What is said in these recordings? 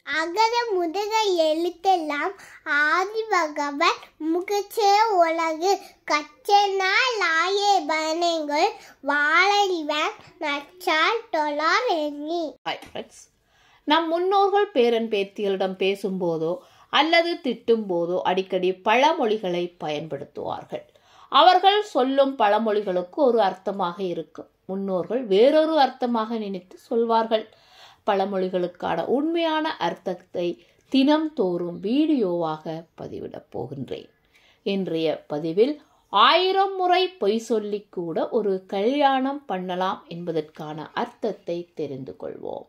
அகர முதல எழுத்தெல்லாம் ஆதி பகவன் முகச்சே உலகு கச்சனால் ஆயே பனங்கள் வாழறிவன் நச்சால் தொழார் எண்ணி ஹாய் ஃப்ரெண்ட்ஸ் நம் முன்னோர்கள் பேரன் பேத்திகளிடம் பேசும்போதோ அல்லது திட்டும் போதோ அடிக்கடி பழமொழிகளை பயன்படுத்துவார்கள் அவர்கள் சொல்லும் பழமொழிகளுக்கு ஒரு அர்த்தமாக இருக்கும் முன்னோர்கள் வேறொரு அர்த்தமாக நினைத்து சொல்வார்கள் பழமொழிகளுக்கான உண்மையான அர்த்தத்தை தினம்தோறும் வீடியோவாக பதிவிடப் போகின்றேன் இன்றைய பதிவில் ஆயிரம் முறை பொய் சொல்லி கூட ஒரு கல்யாணம் பண்ணலாம் என்பதற்கான அர்த்தத்தை தெரிந்து கொள்வோம்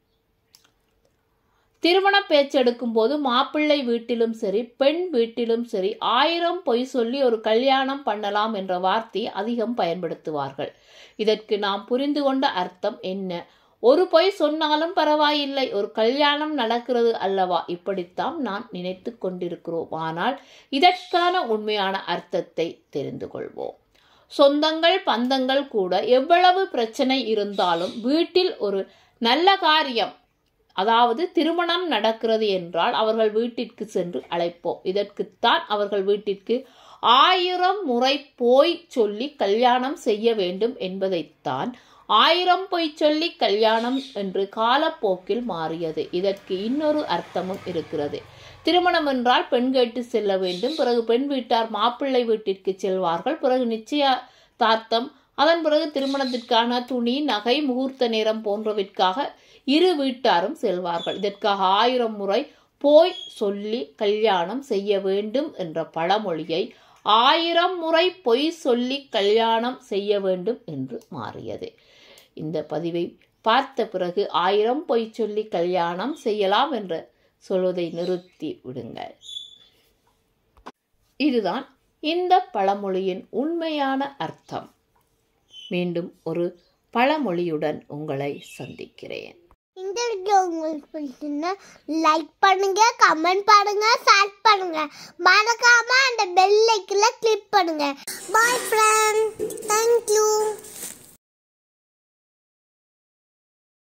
திருமண பேச்செடுக்கும் போது மாப்பிள்ளை வீட்டிலும் சரி பெண் வீட்டிலும் சரி ஆயிரம் பொய் சொல்லி ஒரு கல்யாணம் பண்ணலாம் என்ற வார்த்தையை அதிகம் பயன்படுத்துவார்கள் இதற்கு நாம் புரிந்து கொண்ட அர்த்தம் என்ன ஒரு பொய் சொன்னாலும் பரவாயில்லை ஒரு கல்யாணம் நடக்கிறது அல்லவா இப்படித்தான் நான் நினைத்து கொண்டிருக்கிறோம் ஆனால் இதற்கான உண்மையான அர்த்தத்தை தெரிந்து கொள்வோம் சொந்தங்கள் பந்தங்கள் கூட எவ்வளவு பிரச்சனை இருந்தாலும் வீட்டில் ஒரு நல்ல காரியம் அதாவது திருமணம் நடக்கிறது என்றால் அவர்கள் வீட்டிற்கு சென்று அழைப்போம் இதற்குத்தான் அவர்கள் வீட்டிற்கு ஆயிரம் முறை போய் சொல்லி கல்யாணம் செய்ய வேண்டும் என்பதைத்தான் ஆயிரம் பொய் சொல்லி கல்யாணம் என்று காலப்போக்கில் மாறியது இதற்கு இன்னொரு அர்த்தமும் இருக்கிறது திருமணம் என்றால் பெண் கேட்டு செல்ல வேண்டும் பிறகு பெண் வீட்டார் மாப்பிள்ளை வீட்டிற்கு செல்வார்கள் பிறகு நிச்சயதார்த்தம் அதன் பிறகு திருமணத்திற்கான துணி நகை முகூர்த்த நேரம் போன்றவிற்காக இரு வீட்டாரும் செல்வார்கள் இதற்காக ஆயிரம் முறை போய் சொல்லி கல்யாணம் செய்ய வேண்டும் என்ற பழமொழியை ஆயிரம் முறை பொய் சொல்லி கல்யாணம் செய்ய வேண்டும் என்று மாறியது இந்த பதிவை பார்த்த பிறகு ஆயிரம் பொய் சொல்லி கல்யாணம் செய்யலாம் என்று சொல்வதை நிறுத்தி விடுங்கள் இதுதான் இந்த பழமொழியின் உண்மையான அர்த்தம் மீண்டும் ஒரு பழமொழியுடன் உங்களை சந்திக்கிறேன் இந்த வீடியோ உங்களுக்கு பிடிச்சிருந்தா லைக் பண்ணுங்க கமெண்ட் பண்ணுங்க ஷேர் பண்ணுங்க மறக்காம அந்த பெல் ஐக்கன்ல கிளிக் பண்ணுங்க பாய் ஃப்ரெண்ட் தேங்க்யூ